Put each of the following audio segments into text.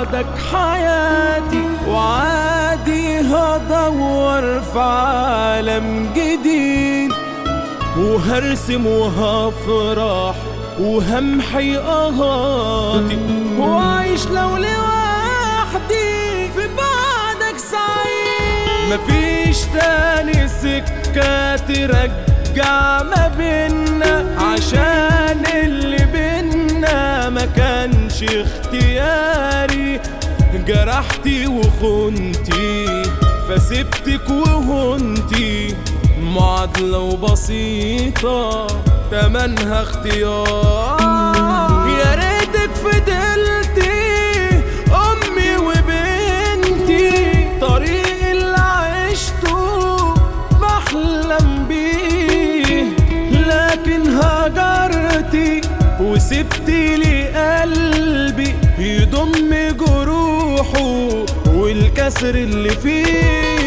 بعدك حياتي وعادي هدور في عالم جديد وهرسم وهفرح وهمحي قهاتي وعيش لو لوحدي في بعدك سعيد مفيش تاني سكة ترجع ما بينا عشان اللي بينا ما كانش اختياري جرحتي وخنتي فسبتك وهنتي معادلة وبسيطة تمنها اختيار يا ريتك فضلتي أمي وبنتي طريق اللي عشته بحلم بيه لكن هجرتي وسبتي لي قلبي يضم جروحه والكسر اللي فيه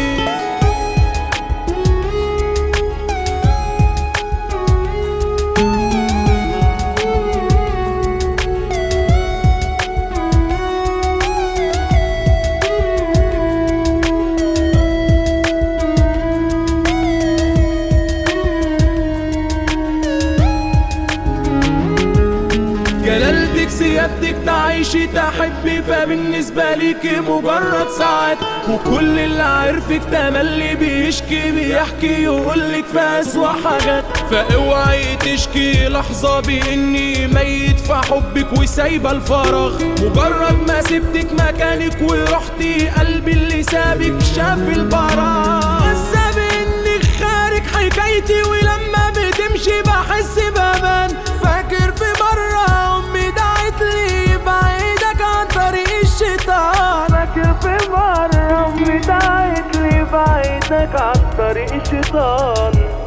جلالتك سيادتك تعيشي تحبي فبالنسبة ليكي مجرد ساعات وكل اللي عارفك تملي بيشكي بيحكي يقولك في أسوأ حاجات فاوعي تشكي لحظة بإني ميت في حبك وسايبة الفراغ مجرد ما سبتك مكانك ورحتي قلبي اللي سابك شاف البراغ حاسة بإنك خارج حكايتي ولما بتمشي بحس بأمان فاكر في مرة أمي دعت لي بعيدك عن طريق الشيطان فاكر في مرة أمي دعت لي بعيدك عن طريق الشيطان